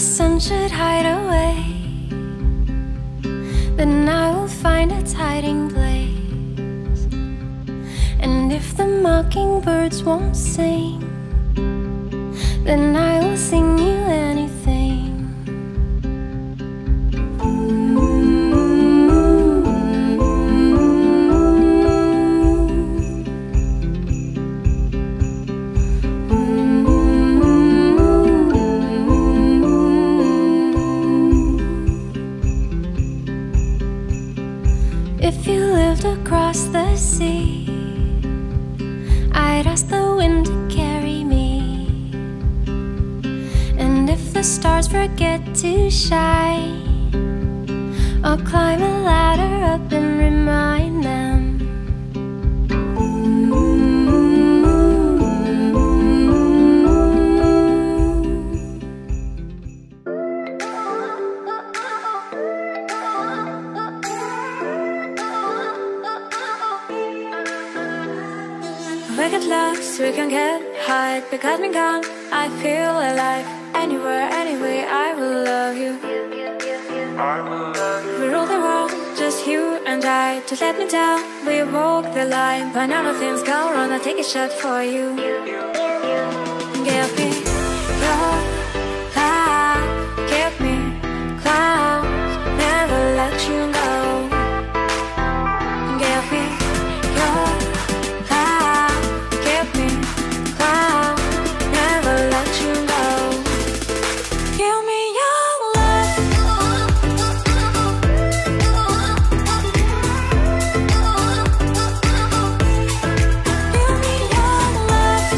sun should hide away, then I will find its hiding place. And if the mockingbirds won't sing, then I will sing you anything. If you lived across the sea, I'd ask the wind to carry me. And if the stars forget to shine, I'll climb a ladder up and remind them. We get lost, we can get high Because me gone, I feel alive Anywhere, anyway, I will love you We rule the world, just you and I Just let me down, we walk the line But none of things go wrong, I'll take a shot for you Give me your love Give me clouds Never let you go Give me your love Give me clouds Never let you go Give me your love Give me your love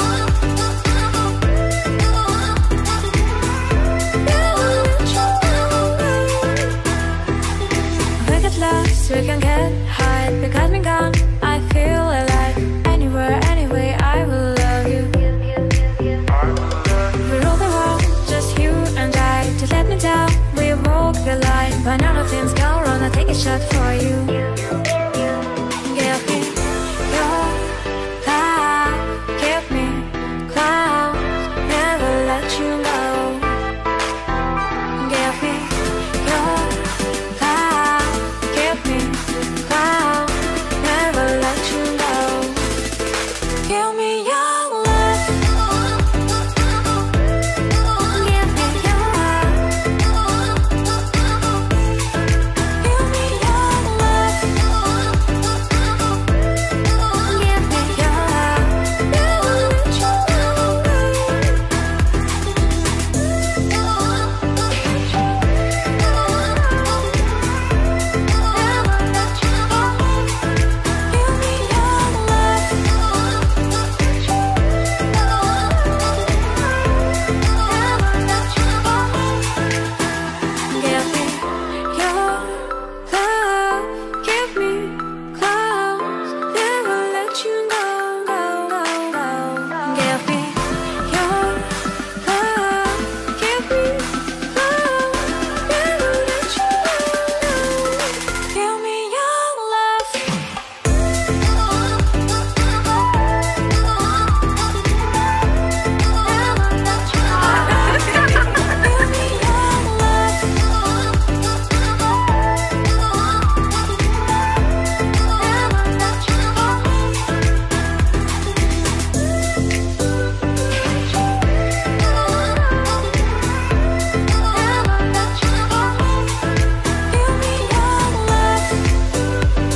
We get lost, we can get high Because me gone, I feel alive Anywhere, anyway, I will love you We rule the world, just you and I Just let me down, we walk the line But none of things go wrong, I'll take a shot for you Give me your love Give me clouds Never let you go Give me your love Give me clouds Never let you go Give me your love Give me your love Give me your love Give me your love Never let you Give me your love Give me your love Give me clouds Never let you go, go, go, go Give me your love Give me clouds Never let you go Give me your love Give me your love Give me your love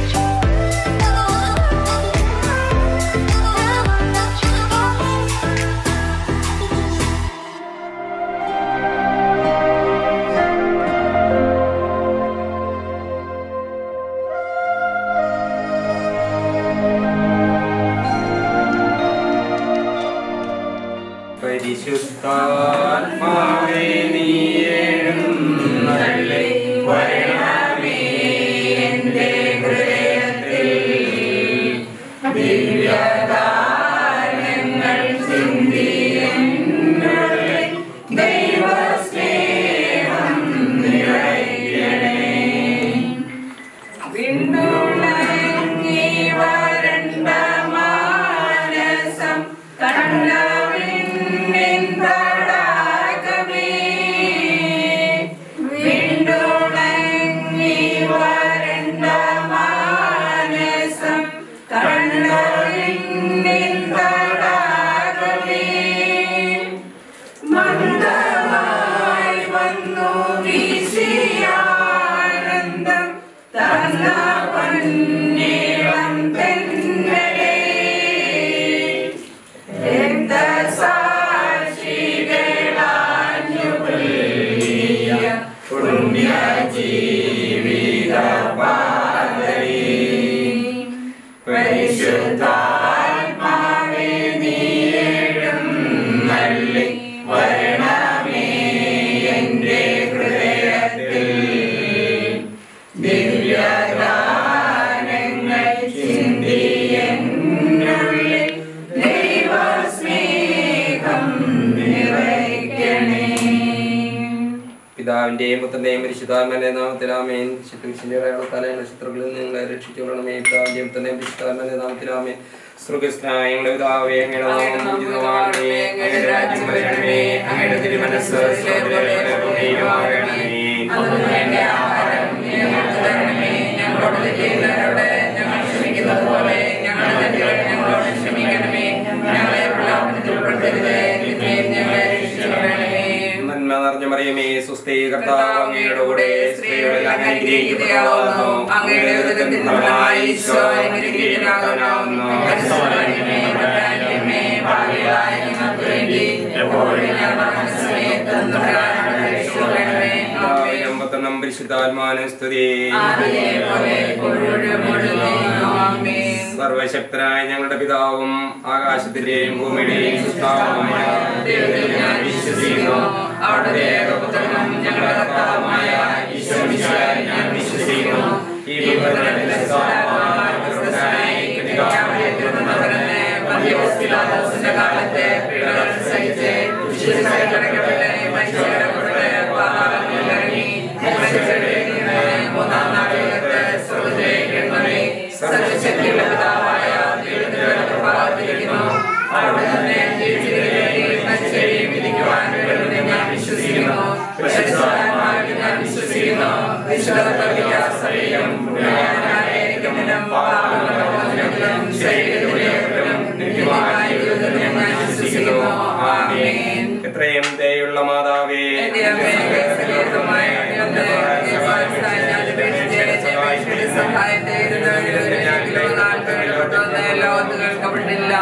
വിണ്ണുണങ്ങി വരണ്ട മാനസം കണ്ണവിണ്ണിൻ തടാകമേ തന്ന പൊന്നീളം തെന്നലേ രക്തസാക്ഷികളാഞ്ഞു പുല്ലിയ പുണ്യ ജീവിത പാതലേ പരിശുദ്ധാത്മാവേ നീഴും നല്ലി വരണമേ എൻ്റെ ഹൃദയത്തിൽ ദിവ്യഗാനങ്ങൾ ചിന്തിയെന്നുള്ളിൽ ദൈവസ്നേഹം നിറയ്ക്കണേ പിതാവിന്റെയും പുത്രന്റെയും പരിശുദ്ധാത്മന്റെ നാമത്തിലാമേൻ ശുശ്രൂഷിന്റെ അടയാളത്താലെ നക്ഷത്രങ്ങളിൽ നിങ്ങളെ രക്ഷിച്ചുകൊള്ളണമേ പിതാവിന്റെയും പുത്രന്റെയും പരിശുദ്ധാത്മന്റെ നാമത്തിലാമേ സ്വർഗസ്നായ ഞങ്ങളുടെ പിതാവേ അങ്ങയുടെ നാമം പൂജിതമാകണമേ അങ്ങയുടെ രാജ്യം വരണമേ അങ്ങയുടെ തിരുമനസ് സ്വർഗ്ഗത്തിലെ ഭൂമിയിലും ആകണമേ അന്നു വേണ്ട ആഹാരം ഞങ്ങൾക്ക് തരണമേ ഞങ്ങളോട് ചെയ്യുന്നവരോട് ഞങ്ങൾ ക്ഷമിക്കുന്നത് പോലെ ഞങ്ങളുടെ തെറ്റുകൾ ഞങ്ങളോട് ക്ഷമിക്കണമേ ഞങ്ങളെ പ്രലോഭനത്തിൽ ഉൾപ്പെടുത്തരുത് നിത്യം ഞങ്ങളെ രക്ഷിച്ചുകൊള്ളണമേ നന്മ നിറഞ്ഞ മറിയമേ സുസ്ഥി കർത്താവ് അങ്ങയുടെ കൂടെ സ്ത്രീകളിൽ അങ്ങ് അനുഗ്രഹിക്കപ്പെട്ടവളാകുന്നു അങ്ങയുടെ ഉദരത്തിൻ ഫലമായി ഈശോ അനുഗ്രഹിക്കപ്പെട്ടവനാകുന്നു പരിശുദ്ധമേ, വരാനമേ, ഭാവികളായ ഞങ്ങൾക്ക് വേണ്ടി എപ്പോഴും ഞങ്ങളുടെ മനസ്സമയത്ത് നന്മകളാൽ രക്ഷിച്ചുകൊള്ളണമേ. ആമേൻ. അമ്പത്തൊന്നാം പരിശുദ്ധാത്മാന സ്തുതി ആദിയിലെ പോലെ എപ്പോഴും എപ്പോഴും ആമേൻ. സർവശക്തനായ ഞങ്ങളുടെ പിതാവും ആകാശത്തിന്റെയും ഭൂമിയുടെയും സൃഷ്ടാവുമായ ദൈവത്തിൽ ഞാൻ വിശ്വസിക്കുന്നു അവിടുത്തെ ഏകപുത്രനും ഞങ്ങളുടെ കർത്താവുമായ ഈശോമിശിഹായിൽ ഞാൻ വിശ്വസിക്കുന്നു ഈ പുത്രന്റെ സ്വഭാവമായ ക്രിസ്തുവിനായി കന്യകാമറിയത്തിൽ നിന്ന് പിറന്ന് പന്തിയോസ് പിലാത്തോസിന്റെ കാലത്ത് പീഡകൾ സഹിച്ച് കുരിശിൽ കിടക്കപ്പെട്ട് മരിച്ചടക്കപ്പെട്ട് പാതാളത്തിൽ ഇറങ്ങി മരിച്ചവരിൽ നിന്ന് മൂന്നാം നാളുകൾക്ക് സ്വർഗ്ഗത്തിലേക്ക് എഴുന്നള്ളി സർവശക്തിയുള്ള പിതാവായ ദൈവത്തിന്റെ പ്രഭാവത്തിലിരിക്കുന്നു അവിടെ തന്നെ ജീവിതത്തിലേക്ക് മരിച്ചവരെയും വിധിക്കുവാൻ വരുമെന്ന് ഞാൻ വിശ്വസിക്കുന്നു പരിശുദ്ധാത്മാവിൽ ഞാൻ വിശ്വസിക്കുന്നു വിശുദ്ധ സഭയും പുണ്യവാനായിരിക്കുന്നതിനും പാപങ്ങളുടെ മോചനത്തിലും ശരീരത്തിലും നിത്യമായ ജീവിതത്തിലും ഞാൻ വിശ്വസിക്കുന്നു ആമേൻ എത്രയും ദയുള്ള മാതാവേ എന്റെ അമ്മയെ സകലമായ സഹായത്തെ ലോകത്തുകൾക്കപ്പെട്ടില്ല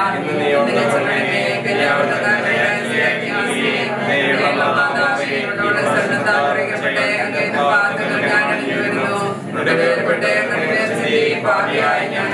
പാപിയായി ഞാൻ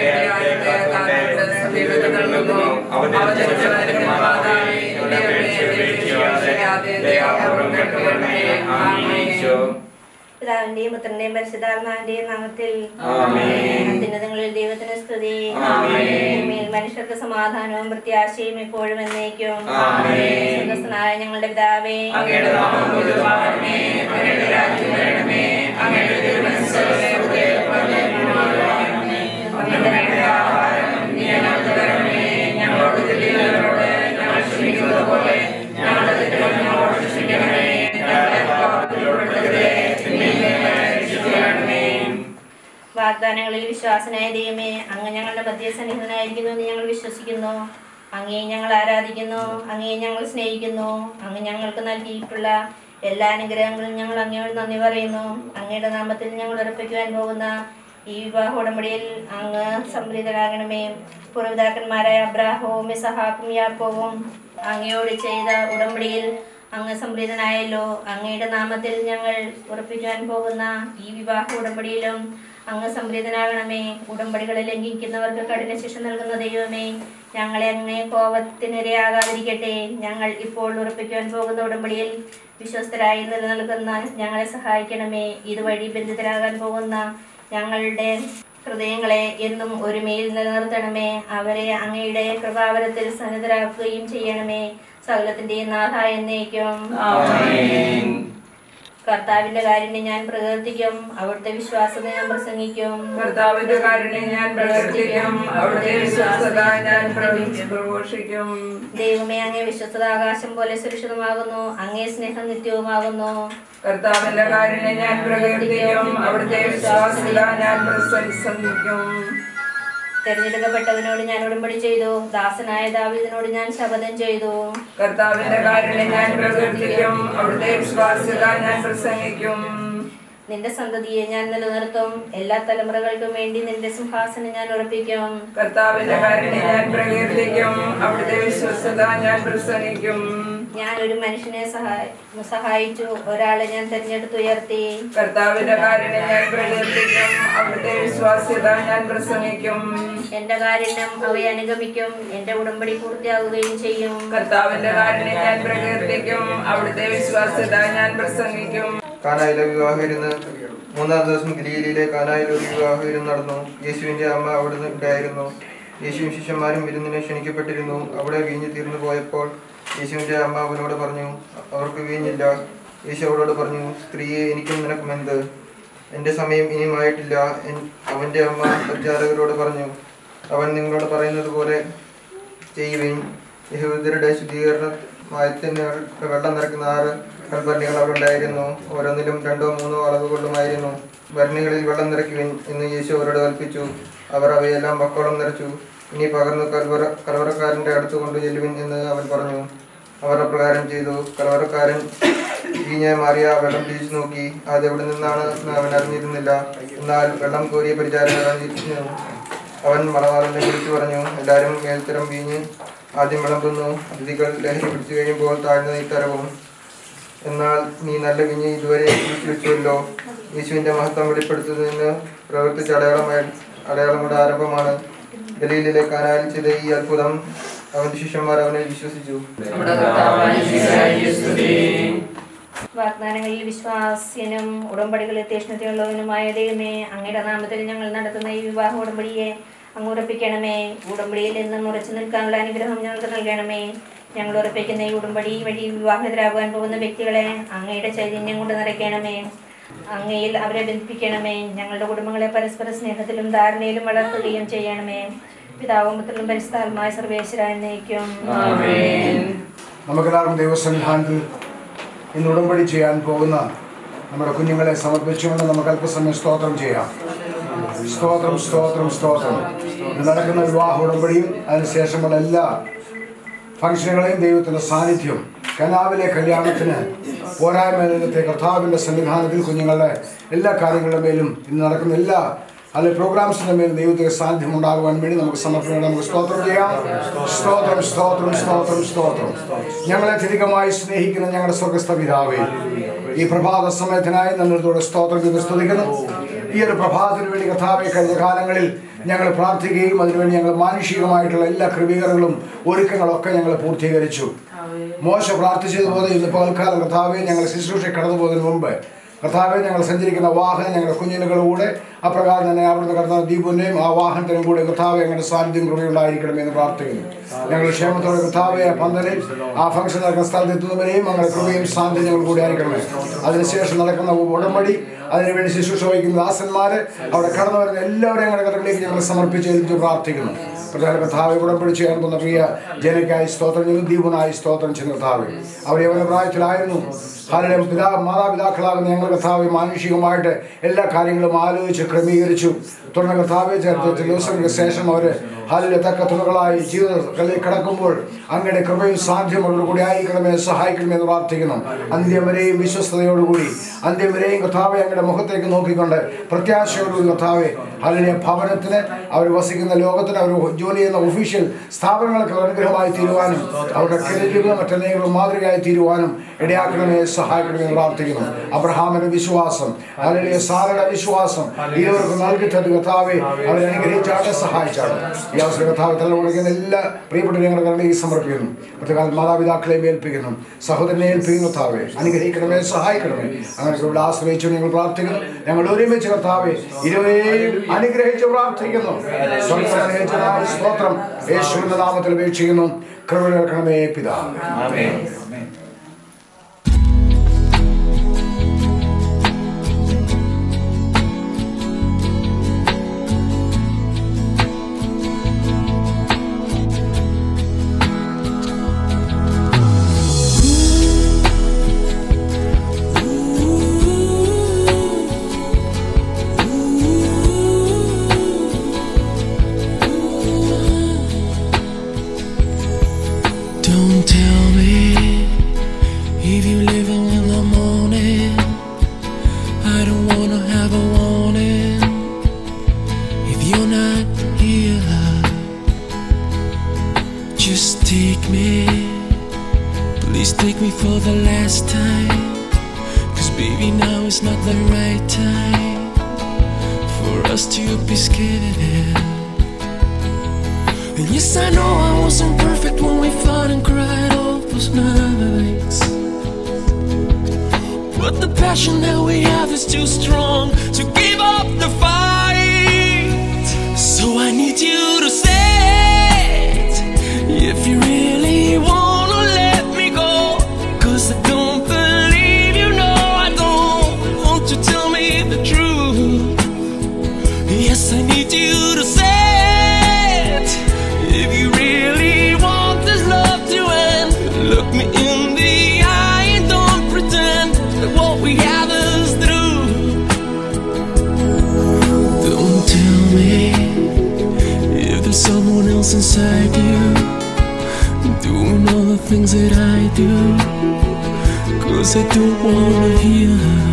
പിതാവിന്റെയും പുത്രന്റെയും പരിശുദ്ധാത്മാവിന്റെയും നാമത്തിൽ ആമേൻ. അത്യുന്നതങ്ങളിൽ ദൈവത്തിന് സ്തുതി ആമേൻ. ഭൂമിയിൽ മനുഷ്യർക്ക് സമാധാനവും പ്രത്യാശയും എപ്പോഴും എന്നേക്കും ആമേൻ. സ്വർഗ്ഗസ്ഥനായ ഞങ്ങളുടെ പിതാവേ അങ്ങയുടെ നാമം പൂജിതമാകണമേ അങ്ങയുടെ രാജ്യം വരണമേ അങ്ങയുടെ തിരുമനസ്സ് സ്വർഗ്ഗത്തിലെ പോലെ ഭൂമിയിലുമാകണമേ. അന്നു വേണ്ട ആഹാരം നീ ഞങ്ങൾക്ക് തരണമേ ഞങ്ങളോട് ചെയ്യുന്നവരോട് ഞങ്ങൾ ക്ഷമിക്കുന്നത് പോലെ ഞങ്ങളുടെ തെറ്റുകൾ ഞങ്ങളോട് ക്ഷമിക്കണമേ ഞങ്ങളെ പാപത്തിൽ ഉൾപ്പെടുത്തരുതേ തിന്മയിൽ നിന്ന് ഞങ്ങളെ രക്ഷിച്ചുകൊള്ളണമേ വാഗ്ദാനങ്ങളിൽ വിശ്വാസനായ ദൈവമേ അങ്ങ് ഞങ്ങളുടെ മധ്യസന്നിഹിതനായിരിക്കുന്നു എന്ന് ഞങ്ങൾ വിശ്വസിക്കുന്നു അങ്ങേ ഞങ്ങൾ ആരാധിക്കുന്നു അങ്ങേ ഞങ്ങൾ സ്നേഹിക്കുന്നു അങ്ങ് ഞങ്ങൾക്ക് നൽകിയിട്ടുള്ള എല്ലാ അനുഗ്രഹങ്ങളും ഞങ്ങൾ അങ്ങയോട് നന്ദി പറയുന്നു അങ്ങയുടെ നാമത്തിൽ ഞങ്ങൾ ഉറപ്പിക്കുവാൻ പോകുന്ന ഈ വിവാഹ ഉടമ്പടിയിൽ അങ്ങ് സംപ്രീതരാകണമേ പൂർവ്വപിതാക്കന്മാരായ അബ്രാഹവും ഇസഹാക്കും യാക്കോവും അങ്ങയോട് ചെയ്ത ഉടമ്പടിയിൽ അങ്ങ് സംപ്രീതനായല്ലോ അങ്ങയുടെ നാമത്തിൽ ഞങ്ങൾ ഉറപ്പിക്കുവാൻ പോകുന്ന ഈ വിവാഹ ഉടമ്പടിയിലും അങ്ങ് സംപ്രീതനാകണമേ ഉടമ്പടികളെ ലംഘിക്കുന്നവർക്ക് കഠിന ശിക്ഷ നൽകുന്ന ദൈവമേ ഞങ്ങളെ അങ്ങേ കോപത്തിനിരയാകാതിരിക്കട്ടെ ഞങ്ങൾ ഇപ്പോൾ ഉറപ്പിക്കുവാൻ പോകുന്ന ഉടമ്പടിയിൽ വിശ്വസ്തരായി നിലനിൽക്കുന്ന ഞങ്ങളെ സഹായിക്കണമേ ഇതുവഴി ബന്ധിതരാകാൻ പോകുന്ന ഞങ്ങളുടെ ഹൃദയങ്ങളെ എന്നും ഒരുമയിൽ നിലനിർത്തണമേ അവരെ അങ്ങയുടെ കൃപാവരത്തിൽ സന്നിധരാക്കുകയും ചെയ്യണമേ സകലത്തിന്റെയും നാഥ എന്നേക്കും ആമേൻ. കർത്താവിന്റെ കാര്യം ഞാൻ പ്രകീർത്തിക്കും അവിടുത്തെ വിശ്വാസത ഞാൻ പ്രസംഗിക്കും കർത്താവിന്റെ കാരുണ്യം ഞാൻ പ്രവർത്തിക്കും അവിടുത്തെ വിശ്വാസത ഞാൻ പ്രവചി- പ്രഘോഷിക്കും ദൈവമേ അങ്ങേ വിശ്വസ്തത ആകാശം പോലെ സുരക്ഷിതമാകുന്നു അങ്ങേ സ്നേഹം നിത്യവുമാകുന്നു കർത്താവിന്റെ കാരുണ്യം ഞാൻ പ്രകീർത്തിക്കും അവിടുത്തെ വിശ്വാസത ഞാൻ പ്രശംസിക്കും തെരഞ്ഞെടുക്കപ്പെട്ടവനോട് ഞാൻ ഉടമ്പടി ചെയ്തു ദാസനായ ദാവീദിനോട് ഞാൻ ശപഥം ചെയ്തു കർത്താവിന്റെ കാരുണ്യം ഞാൻ പ്രകീർത്തിക്കും അവിടുത്തെ വിശ്വാസത ഞാൻ പ്രസംഗിക്കും നിന്റെ സന്തതിയെ ഞാൻ നിലനിർത്തും എല്ലാ തലമുറകൾക്കും വേണ്ടി നിന്റെ സിംഹാസനം ഞാൻ ഉറപ്പിക്കും കർത്താവിന്റെ കാരുണ്യം ഞാൻ പ്രകീർത്തിക്കും അവിടുത്തെ വിശ്വസ്തത ഞാൻ പ്രസംഗിക്കും ഞാൻ ഒരു മനുഷ്യനെ സഹായി സഹായിച്ചു ഒരാളെ ഞാൻ തിരഞ്ഞെടുത്തുയർത്തി കർത്താവിന്റെ കാരുണ്യം ഞാൻ പ്രകീർത്തിക്കും അവിടുത്തെ വിശ്വാസ്യത ഞാൻ പ്രസംഗിക്കും എന്റെ കാരുണ്യം അവയെ അനുഗമിക്കും എന്റെ ഉടമ്പടി പൂർത്തിയാവുകയും ചെയ്യും കർത്താവിന്റെ കാരുണ്യം ഞാൻ പ്രകീർത്തിക്കും അവിടുത്തെ വിശ്വാസ്യത ഞാൻ പ്രസംഗിക്കും കാനായിലെ വിവാഹവിരുന്ന് മൂന്നാം ദിവസം ഗലീലയിലെ കാനായിലെ ഒരു വിവാഹവിരുന്ന് നടന്നു യേശുവിന്റെ അമ്മ അവിടുന്ന് ഉണ്ടായിരുന്നു യേശുവും ശിഷ്യന്മാരും വിരുന്നിന് ക്ഷണിക്കപ്പെട്ടിരുന്നു അവിടെ വീഞ്ഞ് തീർന്നു പോയപ്പോൾ യേശുവിന്റെ അമ്മ അവനോട് പറഞ്ഞു അവർക്ക് വീഞ്ഞില്ല യേശു അവളോട് പറഞ്ഞു സ്ത്രീയെ എനിക്കും നിനക്കും എന്ത് എൻ്റെ സമയം ഇനിയുമായിട്ടില്ല എൻ- അവന്റെ അമ്മ പരിചാരകരോട് പറഞ്ഞു അവൻ നിങ്ങളോട് പറയുന്നത് പോലെ ചെയ്യുവിൻ യഹൂദരുടെ ശുദ്ധീകരണത്തിന് വെള്ളം നിറയ്ക്കുന്ന ആറ് കൽഭരണികൾ അവിടെ ഉണ്ടായിരുന്നു ഓരോന്നിലും രണ്ടോ മൂന്നോ അളവ് കൊള്ളുമായിരുന്നു ഭരണികളിൽ വെള്ളം നിറയ്ക്കുവിൻ എന്ന് യേശു അവരോട് കൽപ്പിച്ചു അവർ അവയെല്ലാം വക്കോളം നിറച്ചു ഇനി പകർന്നു കൽവറ കലവറക്കാരൻ്റെ അടുത്ത് കൊണ്ടു ചെല്ലുവിൻ എന്ന് അവൻ പറഞ്ഞു അവർ അപ്രകാരം ചെയ്തു കലവറക്കാരൻ വീഞ്ഞായി മാറിയ ആ വെള്ളം തിരിച്ചു നോക്കി അത് എവിടെ നിന്നാണ് എന്ന് അവൻ അറിഞ്ഞിരുന്നില്ല എന്നാൽ വെള്ളം കോരിയ പരിചാരകൻ അറിഞ്ഞിരുന്നു അവൻ മണവാളനെ വിളിച്ചു പറഞ്ഞു എല്ലാവരും മേൽത്തരം വീഞ്ഞ് ആദ്യം വിളമ്പുന്നു അതിഥികൾ ലഹരി പിടിച്ചു കഴിയുമ്പോൾ താഴ്ന്ന ഇത്തരവും എന്നാൽ നീ നല്ല വീഞ്ഞ് ഇതുവരെ കുടിച്ചു വെച്ചുവല്ലോ യേശുവിന്റെ മഹത്വം വെളിപ്പെടുത്തുന്നതിന് പ്രവർത്തിച്ച അടയാളമായി അടയാളങ്ങളുടെ ആരംഭമാണ് ഗലീലിലെ കാനാലിൽ ചെയ്ത ഈ അത്ഭുതം അവന്റെ ശിഷ്യന്മാർ അവനെ വിശ്വസിച്ചു നമ്മുടെ കർത്താവായ ഈശോയെ സ്തുതി. വാഗ്ദാനങ്ങളിൽ വിശ്വാസ്യനും ഉടമ്പടികളിൽ തീഷ്ണതയുള്ളവനുമായ ദൈവമേ അങ്ങയുടെ നാമത്തിൽ ഞങ്ങൾ നടത്തുന്ന ഈ വിവാഹ ഉടമ്പടിയെ അങ്ങ് ഉറപ്പിക്കണമേ ഉടമ്പടിയിൽ എന്നും ഉറച്ചു നിൽക്കാനുള്ള അനുഗ്രഹം ഞങ്ങൾക്ക് നൽകണമേ ഞങ്ങൾ ഉറപ്പിക്കുന്ന ഈ ഉടമ്പടി വഴി വിവാഹിതരാകുവാൻ പോകുന്ന വ്യക്തികളെ അങ്ങയുടെ ചൈതന്യം കൊണ്ട് നിറയ്ക്കണമേ അങ്ങയിൽ അവരെ ബന്ധിപ്പിക്കണമേ ഞങ്ങളുടെ കുടുംബങ്ങളെ പരസ്പര സ്നേഹത്തിലും ധാരണയിലും വളർത്തുകയും ചെയ്യണമേ പിതാവും പുത്രനും പരിസ്ഥാലമായ സർവേശ്വര എന്നേക്കും ആമേൻ. നമുക്കെല്ലാവർക്കും ദൈവസന്നിധാനത്തിൽ ഇന്ന് ഉടമ്പടി ചെയ്യാൻ പോകുന്ന നമ്മുടെ കുഞ്ഞുങ്ങളെ സമർപ്പിച്ചുകൊണ്ട് നമുക്ക് അല്പസമയം സ്തോത്രം ചെയ്യാം സ്തോത്രം സ്തോത്രം സ്തോത്രം ഇന്ന് നടക്കുന്ന വിവാഹ ഉടമ്പടിയും അതിനുശേഷമുള്ള എല്ലാ ഫംഗ്ഷനുകളെയും ദൈവത്തിൻ്റെ സാന്നിധ്യം കനാവിലെ കല്യാണത്തിന് പോരായ്മ രംഗത്തെ കർത്താവിൻ്റെ സന്നിധാനത്തിൽ കുഞ്ഞുങ്ങളുടെ എല്ലാ കാര്യങ്ങളുടെ മേലും ഇന്ന് നടക്കുന്ന എല്ലാ അല്ലെ പ്രോഗ്രാംസിന്റെ മേൽ ദൈവത്തിന്റെ സാന്നിധ്യം ഉണ്ടാകുവാൻ വേണ്ടി നമുക്ക് സമർപ്പണം നമുക്ക് സ്തോത്രം ചെയ്യാം സ്തോത്രം സ്തോത്രം സ്തോത്രം സ്തോത്രം ഞങ്ങളെ അധികമായി സ്നേഹിക്കുന്ന ഞങ്ങളുടെ സ്വർഗസ്ഥ പിതാവേ ഈ പ്രഭാത സമയത്തിനായി നന്ദിയോടെ സ്തോത്രം ചെയ്ത് സ്തുതിക്കുന്നു ഈ ഒരു പ്രഭാതത്തിന് വേണ്ടി കഥാവെ കഴിഞ്ഞ കാലങ്ങളിൽ ഞങ്ങൾ പ്രാർത്ഥിക്കുകയും അതിനുവേണ്ടി ഞങ്ങൾ മാനുഷികമായിട്ടുള്ള എല്ലാ ക്രമീകരണങ്ങളും ഒരുക്കങ്ങളൊക്കെ ഞങ്ങൾ പൂർത്തീകരിച്ചു മോശ പ്രാർത്ഥിച്ചതുപോലെ ഇന്ന് പകൽക്കാലം കർത്താവെ ഞങ്ങൾ ശുശ്രൂഷ കടന്നു പോകുന്നതിന് മുമ്പ് കർത്താവെ ഞങ്ങൾ സഞ്ചരിക്കുന്ന വാഹനം ഞങ്ങളുടെ കുഞ്ഞുങ്ങളുടെ കൂടെ അപ്രകാരം തന്നെ അവിടുത്തെ കർത്താവ് ദീപുവിൻ്റെയും ആ വാഹനത്തിനും കൂടെ കർത്താവെ ഞങ്ങളുടെ സാന്നിധ്യം കൃപയുണ്ടായിരിക്കണമേ എന്ന് പ്രാർത്ഥിക്കുന്നു ഞങ്ങൾ ക്ഷേമത്തോടെ കർത്താവെ ആ പന്തലിൽ ആ ഫംഗ്ഷൻ നടക്കുന്ന സ്ഥലത്ത് എത്തുന്നവരെയും ഞങ്ങളുടെ കൃപയും സാന്നിധ്യം ഞങ്ങൾ കൂടി ആയിരിക്കണമേ അതിനുശേഷം നടക്കുന്ന ഉടമ്പടി അതിനുവേണ്ടി ശുശ്രൂഷ വഹിക്കുന്ന ദാസന്മാര് അവിടെ കടന്നു വരുന്ന എല്ലാവരെയും ഞങ്ങളുടെ കടകളിലേക്ക് ഞങ്ങൾ സമർപ്പിച്ച് ഏൽപ്പിച്ച് പ്രാർത്ഥിക്കുന്നു പ്രധാന കഥാവെ ഉടമ്പടി ചെയ്യാൻ പോകുന്ന പ്രിയ ജനയ്ക്കായി സ്തോത്രം ചെയ്യുന്നു ദീപനായി സ്തോത്രം ചെയ്യുന്ന കഥാവെ അവർ യവന പ്രായത്തിലായിരുന്നു അവരുടെ പിതാ മാതാപിതാക്കളാകുന്ന ഞങ്ങൾ കഥാവെ മാനുഷികമായിട്ട് എല്ലാ കാര്യങ്ങളും ആലോചിച്ച് ക്രമീകരിച്ചു തുടർന്ന് കർത്താവെ ചേർത്ത് ചില ദിവസങ്ങൾക്ക് ശേഷം അവർ ഹാലിലെ തക്ക തുണകളായി ജീവിതത്തിൽ കടക്കുമ്പോൾ അങ്ങയുടെ കൃപയും സാധ്യമോടുകൂടി കൂടി ആയിരിക്കണമേ സഹായിക്കണമേ എന്ന് പ്രാർത്ഥിക്കുന്നു അന്ത്യം വരെയും വിശ്വസ്തയോടുകൂടി അന്ത്യം വരെയും കർത്താവെ അങ്ങയുടെ മുഖത്തേക്ക് നോക്കിക്കൊണ്ട് പ്രത്യാശയോടുകൂടി കർത്താവെ ഹാലിലെ ഭവനത്തിന് അവർ വസിക്കുന്ന ലോകത്തിന് അവർ ജോലി ചെയ്യുന്ന ഒഫീഷ്യൽ സ്ഥാപനങ്ങൾക്ക് അനുഗ്രഹമായി തീരുവാനും അവരുടെ കരിയറുകളും മറ്റനേകളും മാതൃകയായി തീരുവാനും ഇടയാക്കണമേ സഹായിക്കണമേ എന്ന് പ്രാർത്ഥിക്കുന്നു അബ്രഹാമിന്റെ വിശ്വാസം അല്ലെങ്കിൽ സാറയുടെ വിശ്വാസം ഇരുവർക്കും നൽകി തരുക കർത്താവെ അവരെ അനുഗ്രഹിച്ചാട്ടെ സഹായിച്ചാട്ടെ ഈ അവസരം കർത്താവ് തലമുറയ്ക്കുന്ന എല്ലാ പ്രിയപ്പെട്ട ഞങ്ങളുടെ കരുണയിൽ സമർപ്പിക്കുന്നു പ്രത്യേകം മാതാപിതാക്കളെ ഏൽപ്പിക്കുന്നു സഹോദരനെ ഏൽപ്പിക്കുന്നു കർത്താവെ അനുഗ്രഹിക്കണമേ സഹായിക്കണമേ അങ്ങനെ ഇവിടെ ആശ്രയിച്ചു ഞങ്ങൾ പ്രാർത്ഥിക്കുന്നു ഞങ്ങൾ ഒരുമിച്ച് കർത്താവെ ഇരുവരെയും അനുഗ്രഹിച്ച് പ്രാർത്ഥിക്കുന്നു സ്വർഗ്ഗം അനുഗ്രഹിച്ചതായ സ്തോത്രം യേശുവിന്റെ നാമത്തിൽ അപേക്ഷിക്കുന്നു കൃപ കേൾക്കണമേ പിതാവേ ആമേൻ. Don't tell me if you live in the morning. I don't want the right time for us to be scared. And yes, I know I wasn't perfect when we fought and cried all those nights. But the passion that we have is too strong to give up the fight. So I need you to say it if you really wanna let me go. Cause I don't believe you know I don't want to tell me the truth. Yes, I need you to say it if you really want this love to end. Look me in the eye and don't pretend that what we have is through. Don't tell me if there's someone else inside you doing all the things that I do. Cause I don't wanna hear.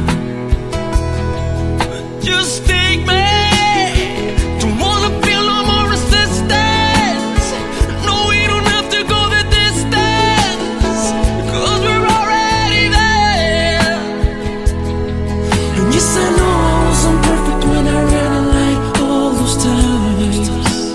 Just take me. Don't wanna feel no more resistance. No, we don't have to go the distance. Cause we're already there. And yes, I know I wasn't perfect when I ran a light all those times.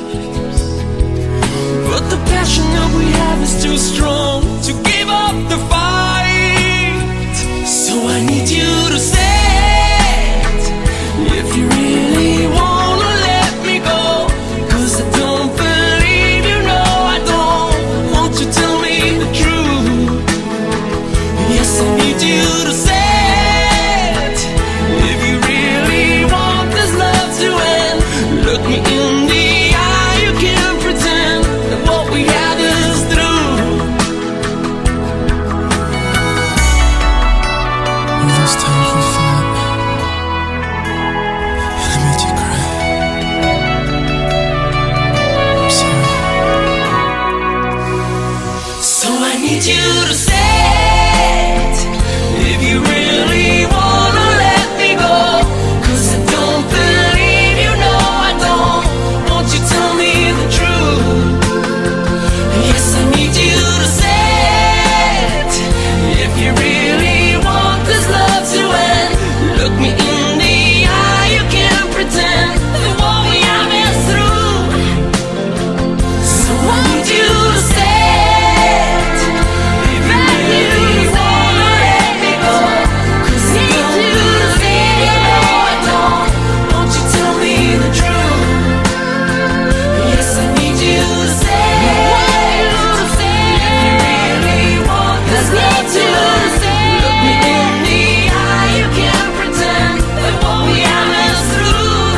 But the passion that we have is too strong to give up the fight. So I need you to say it if you really wanna let me go. Cause I don't believe you know I don't want you to tell me the truth. Yes, I need you to say it if you really want this love to end. Look me in the eye, you can't pretend that what we have is through. All those times we fought, and I made you cry. I'm sorry. So I need you to say it if you really wanna let me go. Cause I don't believe you know I don't want you to tell me the truth. Yes, I need you to say it if you really want this love to end. Look me in the eye, you can't pretend that what we have is through. So I need you to say it if you really wanna let me go. 'Cause I don't believe you know I don't want you to tell me the truth. Yes, I need you to say it. If you really want this love to look me in the eye, you can't pretend that what we have is through.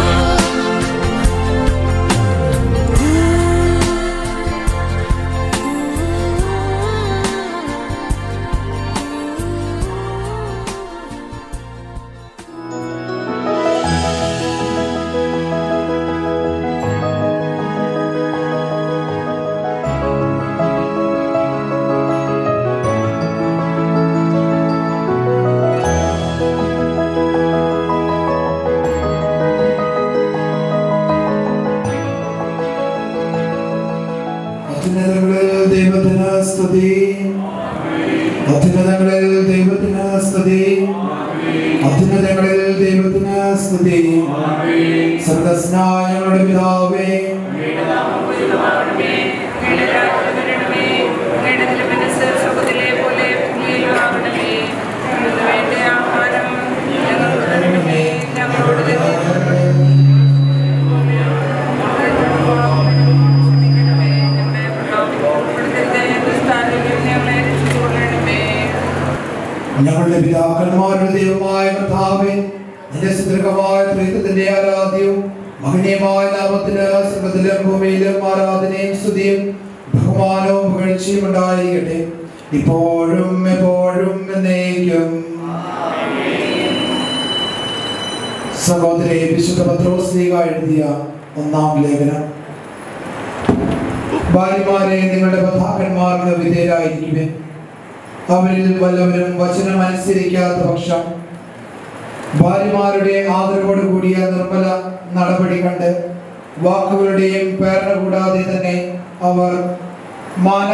അത്യുന്നതങ്ങളിൽ ദൈവത്തിന് സ്തുതി അത്യുന്നതങ്ങളിൽ ദൈവത്തിന് സ്തുതി അത്യുന്നതങ്ങളിൽ ദൈവത്തിന് സ്തുതി സർഗസ്നായ ഞങ്ങളുടെ പിതാവേ ഞങ്ങളുടെ പിതാക്കന്മാരുടെ ദൈവമായ കർത്താവേ നിന്റെ സുദീർഘമായ ത്രിത്വത്തിന്റെ ആരാധ്യവും മഹനീയമായ നാമത്തിന് സ്വർഗത്തിലും ഭൂമിയിലും ആരാധനയും സ്തുതിയും ബഹുമാനവും പുകഴ്ചയും ഉണ്ടായിരിക്കട്ടെ ഇപ്പോഴും എപ്പോഴും എന്നേക്കും സഹോദരെ വിശുദ്ധ പത്രോസ്ലീഗ എഴുതിയ ഒന്നാം ലേഖനം ഭാര്യമാരെ നിങ്ങളുടെ ഭർത്താക്കന്മാർക്ക് വിധേയരായിരിക്കുവേ അവരിൽ വല്ലവരും വചനം അനുസരിക്കാത്ത പക്ഷം ഭാര്യമാരുടെ ആദരവോട് കൂടിയ നിർമ്മല നടപടി കണ്ട് വാക്കുകളുടെയും പേരണ കൂടാതെ തന്നെ അവർ മാന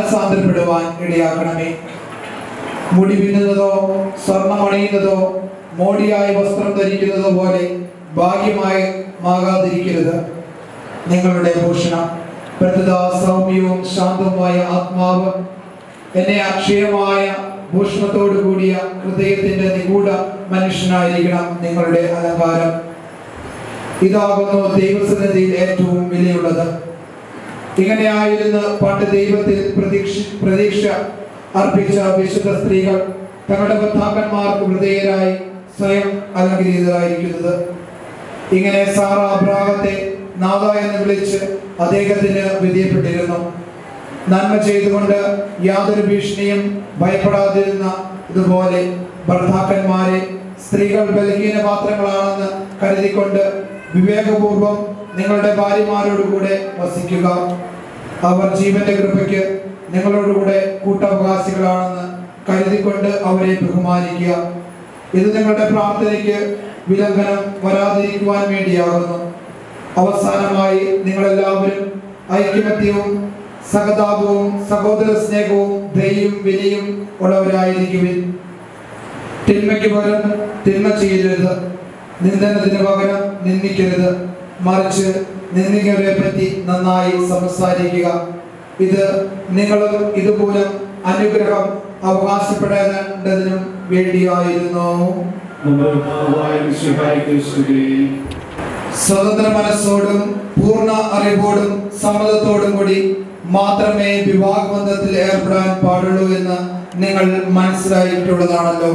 മാനസാന്തരപ്പെടുവാൻ ഇടയാക്കണമേ മുടി പിന്നുന്നതോ സ്വർണം അണിയുന്നതോ മോടിയായ വസ്ത്രം ധരിക്കുന്നത് പോലെ ഭാഗ്യമായി മാകാതിരിക്കരുത് നിങ്ങളുടെ ഭൂഷണം പ്രകൃത സൗമ്യവും ശാന്തവുമായ ആത്മാവ് എന്നെ അക്ഷയമായ ഭൂഷണത്തോടു കൂടിയ ഹൃദയത്തിന്റെ നിഗൂഢ മനുഷ്യനായിരിക്കണം നിങ്ങളുടെ അലങ്കാരം ഇതാകുന്നു ദൈവസന്നിധിയിൽ ഏറ്റവും വിലയുള്ളത് ഇങ്ങനെയായിരുന്ന പണ്ട് ദൈവത്തിൽ പ്രതീക്ഷ പ്രതീക്ഷ അർപ്പിച്ച വിശുദ്ധ സ്ത്രീകൾ തങ്ങളുടെ ഭർത്താക്കന്മാർക്ക് ഹൃദയരായി സ്വയം അലങ്കരിതരായിരിക്കുന്നത് ഇങ്ങനെ സാറ അബ്രാഹത്തെ നാഥ എന്ന് വിളിച്ച് അദ്ദേഹത്തിന് വിധിയപ്പെട്ടിരുന്നു നന്മ ചെയ്തുകൊണ്ട് യാതൊരു ഭീഷണിയും ഭയപ്പെടാതിരുന്ന ഇതുപോലെ ഭർത്താക്കന്മാരെ സ്ത്രീകൾ ബലഹീന പാത്രങ്ങളാണെന്ന് കരുതിക്കൊണ്ട് വിവേകപൂർവം നിങ്ങളുടെ ഭാര്യമാരോടുകൂടെ വസിക്കുക അവർ ജീവന്റെ കൃപയ്ക്ക് നിങ്ങളോടുകൂടെ കൂട്ടവകാശികളാണെന്ന് കരുതിക്കൊണ്ട് അവരെ ബഹുമാനിക്കുക ഇത് നിങ്ങളുടെ പ്രാർത്ഥനയ്ക്ക് വിലംഘനം വരാതിരിക്കുവാൻ വേണ്ടിയാകുന്നു അവസാനമായി നിങ്ങളെല്ലാവരും ഐക്യമത്യവും സഹതാപവും സഹോദര സ്നേഹവും ദയയും വിലയും ഉള്ളവരായിരിക്കുവിൻ തിന്മയ്ക്ക് പകരം തിന്മ ചെയ്യരുത് നിന്ദനത്തിന് പകരം നിന്ദിക്കരുത് മറിച്ച് നിന്ദിക്കവരെ പറ്റി നന്നായി സംസാരിക്കുക ഇത് നിങ്ങളും ഇതുമൂലം അനുഗ്രഹം അവകാശപ്പെടേണ്ടതിനും വേണ്ടിയായിരുന്നു നമ്മുടെ കർത്താവായ മിശിഹായ്ക്ക് സ്തുതി. സ്വതന്ത്ര മനസ്സോടും പൂർണ്ണ അറിവോടും സമ്മതത്തോടും കൂടി മാത്രമേ വിവാഹബന്ധത്തിൽ ഏർപ്പെടാൻ പാടുള്ളൂ എന്ന് നിങ്ങൾ മനസ്സിലായിട്ടുള്ളതാണല്ലോ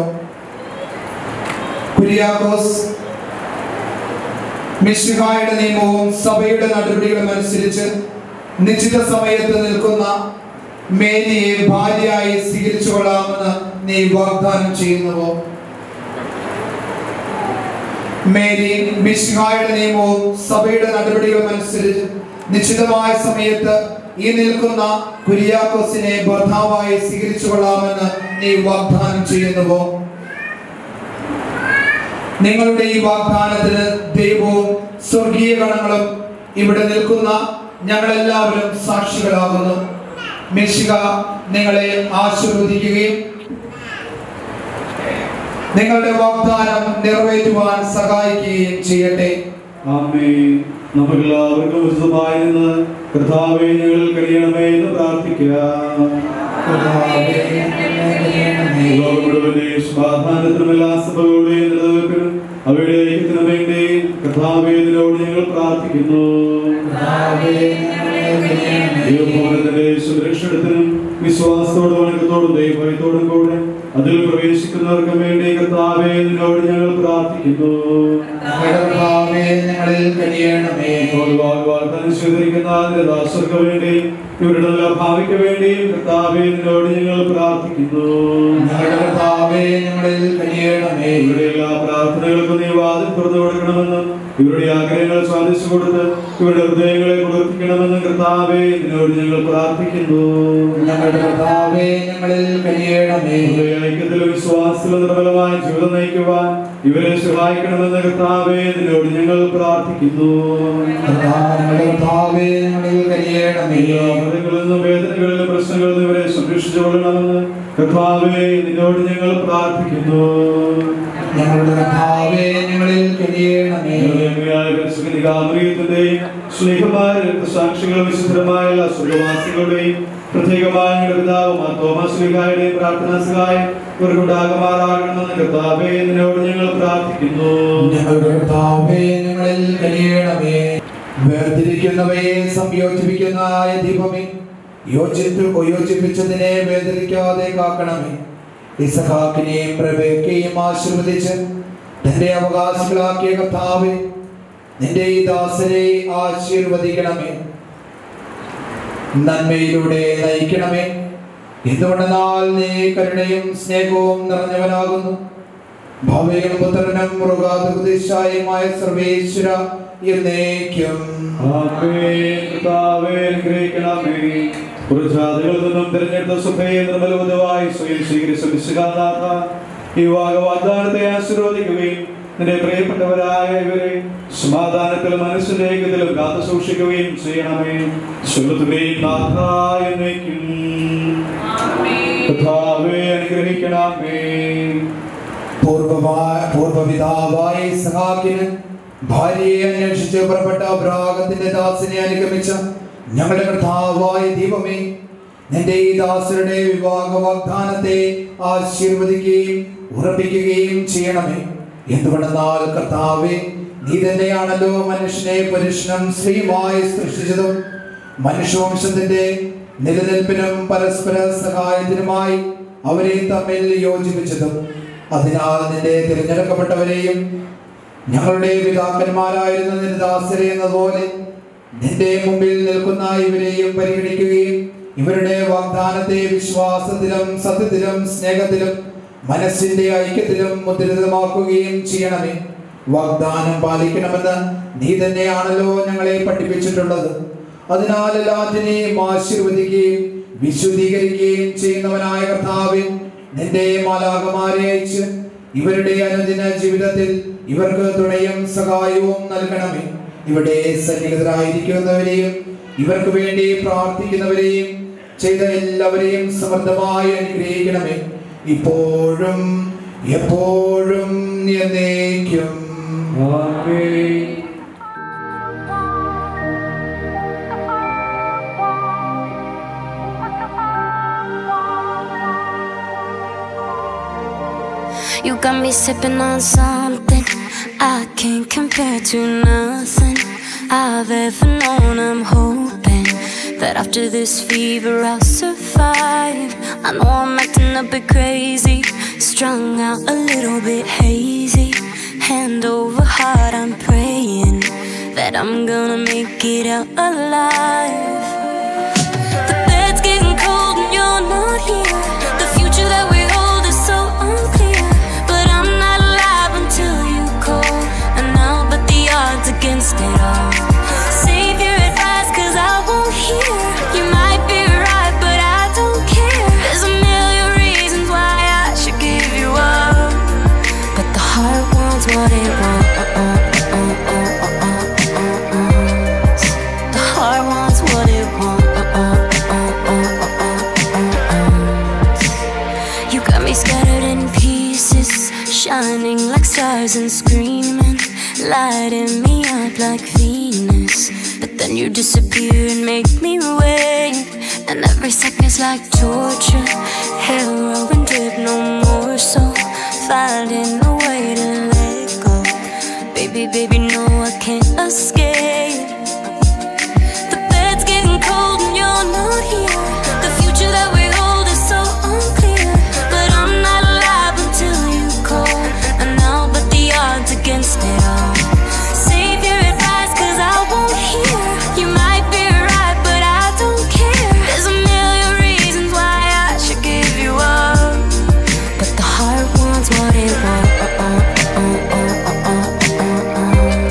കുര്യാക്കോസ് മിശിഹായുടെ നിയമവും സഭയുടെ നടപടികളും അനുസരിച്ച് നിശ്ചിത സമയത്ത് നിൽക്കുന്ന മേരിയെ ഭാര്യയായി സ്വീകരിച്ചു കൊള്ളാമെന്ന് നീ വാഗ്ദാനം ചെയ്യുന്നുവോ മേരി മിശിഹായുടെ നിയമവും സഭയുടെ നടപടികളും അനുസരിച്ച് നിശ്ചിതമായ സമയത്ത് ഈ നിൽക്കുന്ന കുര്യാക്കോസിനെ ഭർത്താവായി സ്വീകരിച്ചു കൊള്ളാമെന്ന് നീ വാഗ്ദാനം ചെയ്യുന്നുവോ നിങ്ങളുടെ ഈ വാഗ്ദാനത്തിന് ദൈവവും സ്വർഗീയ ഗണങ്ങളും ഇവിടെ നിൽക്കുന്ന ഞങ്ങളെല്ലാവരും സാക്ഷികളാകുന്നു മിശിക നിങ്ങളെ ആശീർവദിക്കുകയും നിങ്ങളുടെ വാഗ്ദാനം നിറവേറ്റുവാൻ സഹായിക്കുകയും ചെയ്യട്ടെ ആമേൻ. നമുക്കെല്ലാവർക്കും ഉചിതമായി നിന്ന് കർത്താവെ ഞങ്ങൾ കഴിയണമേ എന്ന് പ്രാർത്ഥിക്കാം ലോകം മുഴുവന്റെയും സമാധാനത്തിനും എല്ലാ സഭകളുടെയും നിലനിൽപ്പിനും അവയുടെ ഐക്യത്തിനും വേണ്ടി കർത്താവെ ഇതിനോട് ഞങ്ങൾ പ്രാർത്ഥിക്കുന്നു ദൈവഭവനത്തിന്റെ സുരക്ഷിതത്തിനും വിശ്വാസത്തോടും വണക്കത്തോടും ദൈവഭയത്തോടും കൂടെ അതിൽ പ്രവേശിക്കുന്നവർക്ക് വേണ്ടി കർത്താവെ ഇതിനോട് ഞങ്ങൾ പ്രാർത്ഥിക്കുന്നു കർത്താവേ, ഞങ്ങളിൽ കഴിയണമേ ഇപ്പോൾ വാ- വാഗ്ദാനം സ്വീകരിക്കുന്ന അതിന്റെ ദാസർക്ക് വേണ്ടി ഇവരുടെ നല്ല ഭാവിക്ക് വേണ്ടിയും കർത്താവെ നിന്നോട് ഞങ്ങൾ പ്രാർത്ഥിക്കുന്നു ഞങ്ങളുടെ കർത്താവേ, ഞങ്ങളിൽ കഴിയണമേ ഇവരുടെ എല്ലാ പ്രാർത്ഥനകൾക്കും നീ വാതിൽ തുറന്നു കൊടുക്കണമെന്നും ഇവരുടെ ആഗ്രഹങ്ങൾ സാധിച്ചു കൊടുത്ത് ഇവരുടെ ഹൃദയങ്ങളെ കുളിർപ്പിക്കണമെന്നും കർത്താവെ നിന്നോട് ഞങ്ങൾ പ്രാർത്ഥിക്കുന്നു ഞങ്ങളുടെ കർത്താവേ, ഞങ്ങളിൽ കഴിയണമേ ഹൃദയ ഐക്യത്തിലും വിശ്വാസത്തിലും നിർമ്മലമായ ജീവിതം നയിക്കുവാൻ ഇവരെ സഹായിക്കണമെന്ന് കർത്താവെ നിന്നോട് ഞങ്ങൾ പ്രാർത്ഥിക്കുന്നു ഞങ്ങളുടെ കർത്താവേ, ഞങ്ങളിൽ കഴിയണമേ എല്ലാ മതങ്ങളിൽ നിന്നും വേദനകളിലും പ്രശ്നങ്ങളിൽ നിന്നും ഇവരെ സംരക്ഷിച്ചു കൊള്ളണമെന്ന് കർത്താവെ നിന്നോട് ഞങ്ങൾ പ്രാർത്ഥിക്കുന്നു ഞങ്ങളുടെ കർത്താവേ, ഞങ്ങളിൽ കഴിയണമേ ിന്റെയും സ്നേഹമായ സാക്ഷികളും വിശുദ്ധമായ എല്ലാ സ്വർഗവാസികളുടെയും പ്രത്യേകമായ ഞങ്ങളുടെ പിതാവ് തോമസ്ലിഹായുടെയും പ്രാർത്ഥനാ സഹായം ഇവർക്കുണ്ടാകുമാറാകണമെന്ന് കർത്താവെ നിന്നോട് ഞങ്ങൾ പ്രാർത്ഥിക്കുന്നു ഞങ്ങളുടെ കർത്താവേ, ഞങ്ങളിൽ കഴിയണമേ വേർതിരിക്കുന്നവയെ സംയോജിപ്പിക്കുന്നതായ ദീപമേ യോജിപ്പ് യോജിപ്പിച്ചതിനെ വേദനിക്കാതെ കാക്കണമേ ഇസഹാക്കിനെയും പ്രവേക്കെയും ആശീർവദിച്ച് തന്റെ അവകാശികളാക്കിയ കർത്താവേ നിന്റെ ഈ ദാസരെ ആശീർവദിക്കണമേ നന്മയിലൂടെ നയിക്കണമേ എന്തുകൊണ്ടെന്നാൽ നീ കരുണയും സ്നേഹവും നിറഞ്ഞവനാകുന്നു ഭവയും പുത്രനും മൃഗാതുപദേശായുമായ സർവേശ്വര എന്നേക്കും ആമേൻ. കർത്താവേ, അനുഗ്രഹിക്കണമേ. പുറജാതികളിൽ നിന്നും തിരഞ്ഞെടുത്ത സഭയെ നിർമ്മലബുദ്ധമായി സ്വയം സ്വീകരിച്ച വിശുഖാനാഥ ഈ വാഗ്വാഗ്ദാനത്തെ ആശീർവദിക്കുകയും നിന്റെ പ്രിയപ്പെട്ടവരായ ഇവരെ സമാധാനത്തിലും മനസ്സിന്റെ ഐക്യത്തിലും കാത്തു സൂക്ഷിക്കുകയും ചെയ്യണമേ സ്വർഗത്തിന്റെയും നാഥ എന്നേക്കും കർത്താവേ അനുഗ്രഹിക്കണമേ പൂർവമായ പൂർവപിതാവായ സഹാക്കിന് ഭാര്യയെ അന്വേഷിച്ച് പുറപ്പെട്ട അബ്രാഹത്തിന്റെ ദാസിനെ അനുഗമിച്ച ഞങ്ങളുടെ കർത്താവായ ദീപമേ നിന്റെ ഈ ദാസരുടെ വിവാഹ വാഗ്ദാനത്തെ ആശീർവദിക്കുകയും ഉറപ്പിക്കുകയും ചെയ്യണമേ എന്തുകൊണ്ടെന്നാൽ കർത്താവെ നീ തന്നെയാണല്ലോ മനുഷ്യനെ പുരുഷനും സ്ത്രീയുമായി സൃഷ്ടിച്ചതും മനുഷ്യവംശത്തിന്റെ നിലനിൽപ്പിനും പരസ്പര സഹായത്തിനുമായി അവരെ തമ്മിൽ യോജിപ്പിച്ചതും അതിനാൽ നിന്റെ തിരഞ്ഞെടുക്കപ്പെട്ടവരെയും ഞങ്ങളുടെ പിതാക്കന്മാരായിരുന്ന നിന്റെ ദാസരെ എന്നതുപോലെ നിന്റെ മുമ്പിൽ നിൽക്കുന്ന ഇവരെയും പരിഗണിക്കുകയും ഇവരുടെ വാഗ്ദാനത്തെ വിശ്വാസത്തിലും സത്യത്തിലും സ്നേഹത്തിലും മനസ്സിന്റെ ഐക്യത്തിലും മുദ്രിതമാക്കുകയും ചെയ്യണമേ വാഗ്ദാനം പാലിക്കണമെന്ന് നീ തന്നെയാണല്ലോ ഞങ്ങളെ പഠിപ്പിച്ചിട്ടുള്ളത് അതിനാൽ എല്ലാറ്റിനെയും ആശീർവദിക്കുകയും വിശുദ്ധീകരിക്കുകയും ചെയ്യുന്നവനായ കർത്താവിൻ നിന്റെ മാലാകമാരെ അയച്ച് ഇവരുടെ അനുദിന ജീവിതത്തിൽ ഇവർക്ക് തുണയും സഹായവും നൽകണമേ ഇവിടെ സന്നിഹിതരായിരിക്കുന്നവരെയും ഇവർക്ക് വേണ്ടി പ്രാർത്ഥിക്കുന്നവരെയും ചെയ്ത എല്ലാവരെയും സമൃദ്ധമായി അനുഗ്രഹിക്കണമേ ഇപ്പോഴും എപ്പോഴും എന്നേക്കും You got me sipping on something I can't compare to nothing I've ever known. I'm hoping that after this fever I'll survive. I know I'm acting a bit crazy, strung out a little bit hazy. Hand over heart, I'm praying that I'm gonna make it out alive. The bed's getting cold and you're not here. The future that we hold is so unclear. But I'm not alive until you call. And I'll bet the odds against it all. Save your advice, cause I won't hear. You might be right, but I don't care. There's a million reasons why I should give you up. But the heart wants what it wants. The heart wants what it wants. You got me scattered in pieces, shining like stars and screaming, lighting me up like Venus. But then you disappear and make me wait. And every second's like torture, heroin drip, no more. So finding a way to let go. Baby, baby, no, I can't escape. The bed's getting cold and you're not here. The future that we hold is so unclear. But I'm not alive until you call. And I'll bet the odds against it all. Save your advice, cause I won't hear. You might be right, but I don't care. There's a million reasons why I should give you up. But the heart wants what it wants.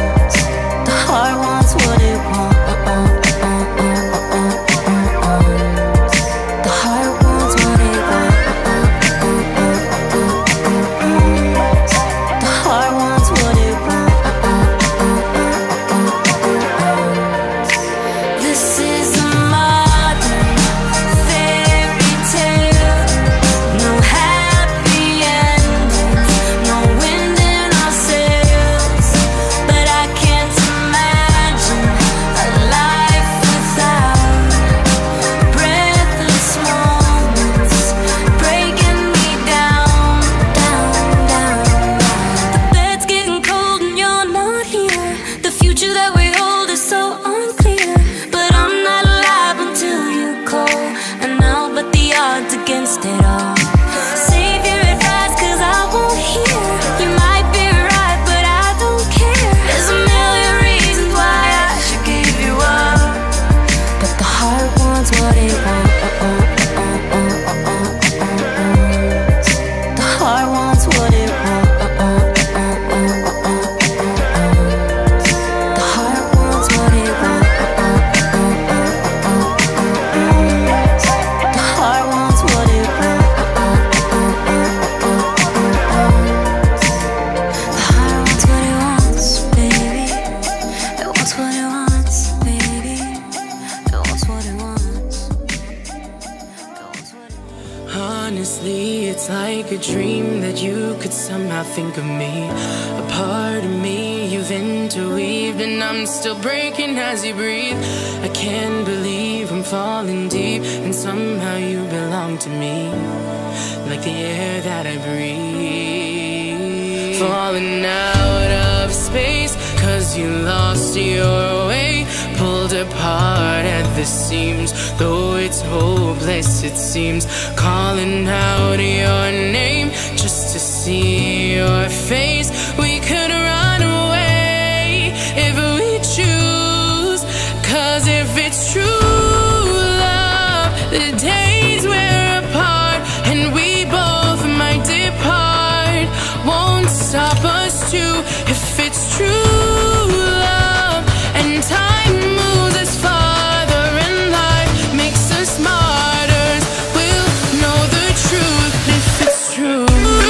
like a dream that you could somehow think of me. A part of me you've interweaved, and I'm still breaking as you breathe. I can't believe I'm falling deep, and somehow you belong to me, like the air that I breathe. Falling out of space, cause you lost your way. Pulled apart at the seams, though it's hopeless, it seems. Calling out your name just to see your face. We could run away if we choose. Cause if it's true love, the days we're apart and we both might depart won't stop us too. If it's true love and time moves us farther and life makes us martyrs, we'll know the truth if it's true.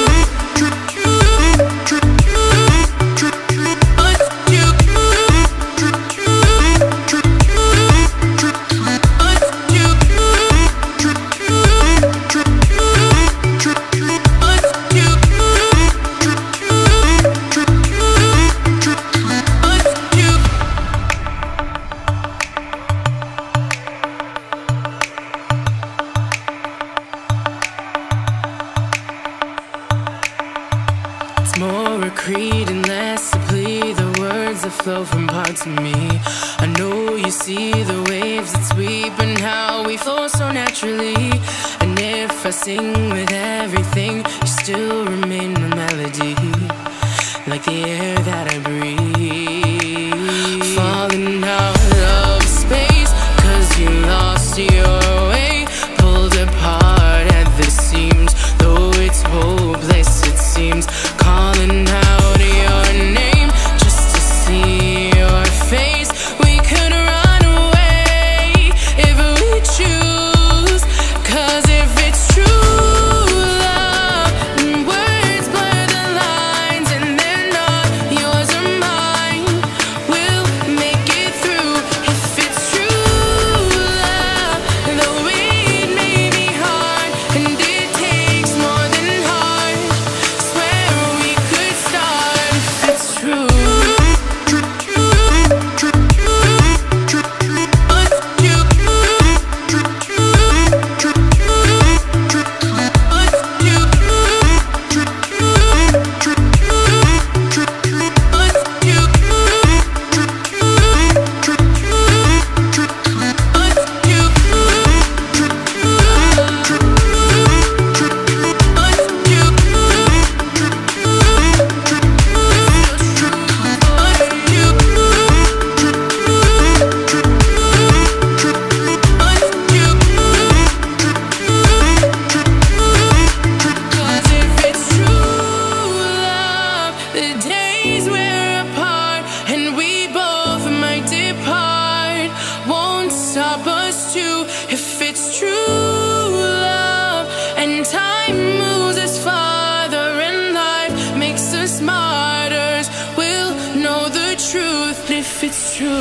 It's more a creed and less a plea. The words that flow from parts of me. I know you see the waves that sweep and how we flow so naturally. And if I sing with everything, you still remain my melody, like the air that I breathe. Falling out of space, cause you lost your way. Pulled apart at the seams, though it's hopeless, it seems. Calling out your name just to see your face. We could run away if we choose. Cause if it's true love, then words blur the lines and they're not yours or mine. We'll make it through if it's true love. Though it may be hard and it takes more than hard. Swear we could start if it's true. Cause if it's true love, the days we're apart and we both might depart won't stop us too. If it's true love and time moves us farther and life makes us martyrs, we'll know the truth if it's true.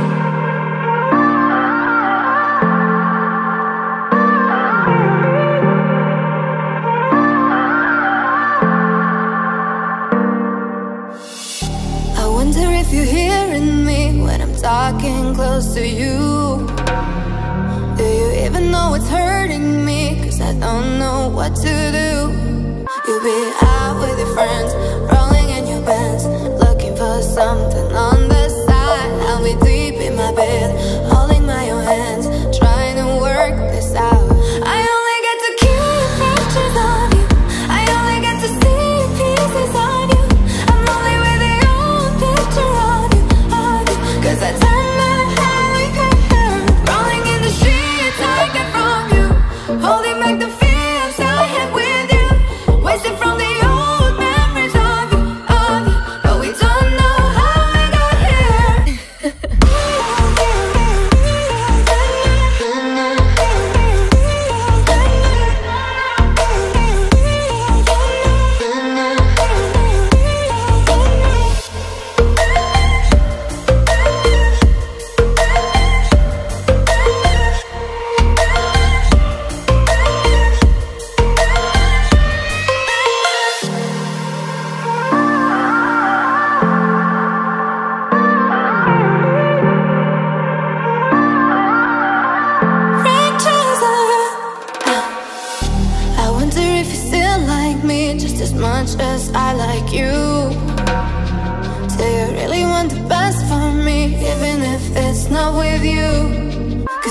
I wonder if you're hearing me when I'm talking close to you. Do you even know what's hurting me? Cause I don't know what to do. You'll be out with your friends, rolling in your bands, looking for something on the side. I'll be deep in my bed, holding my own hands, trying to work this out. I only get to keep pictures of you. I only get to see pieces of you. I'm only with the old picture of you, of you. Cause I turn my head curtain, rolling in the sheets I get from you. Holding back the fears I had with you. Wasted from the old memories of you, of you. But we don't know how we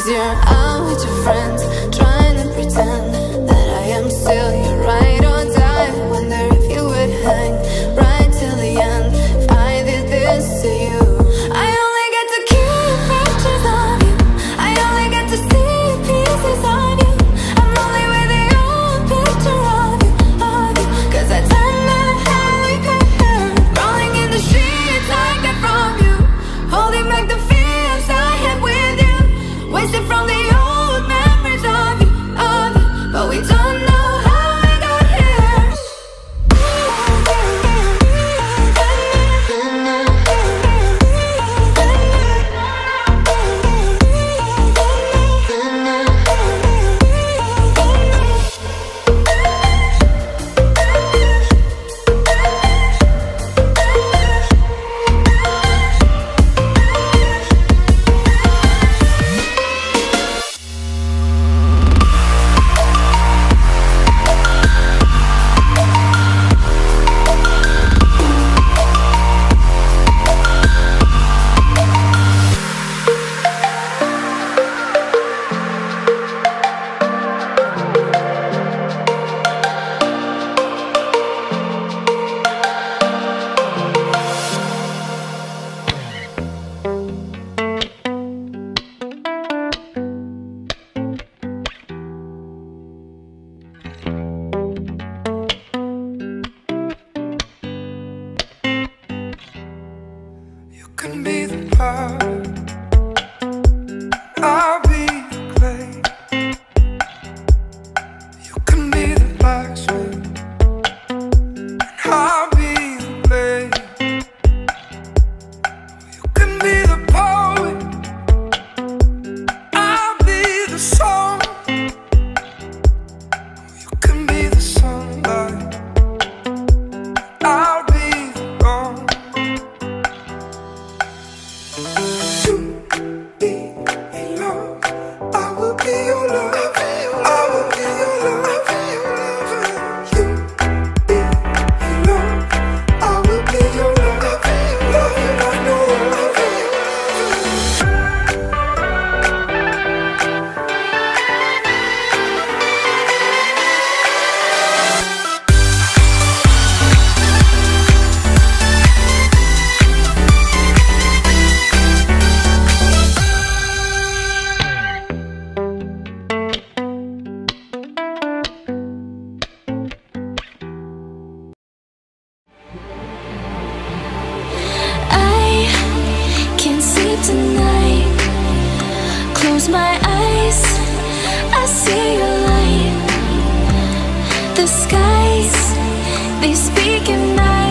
Cause you're out with your friends, trying to pretend that I am still your right on time. Wonder if you would hang right till the end if I did this to you. I only get to keep pictures of you. I only get to see pieces of you. I'm only with the old picture of you, of you. Cause I turned that helicopter. Rolling in the sheets I get from you. Holding back the fears I had with you. Wasted from the old memories of you, of you. But we don't know how we got here. You can be the pot, I'll be the clay. You can be the blacksmith, and I'll be the blade. You can be the poet, I'll be the song. You can be the sunlight, I'll be the wrong. I will be your love. I will be your love. You be your love. I will be your love. Love you like no other. I can't sleep tonight. Close my eyes, I see your light. The skies, they speak at night.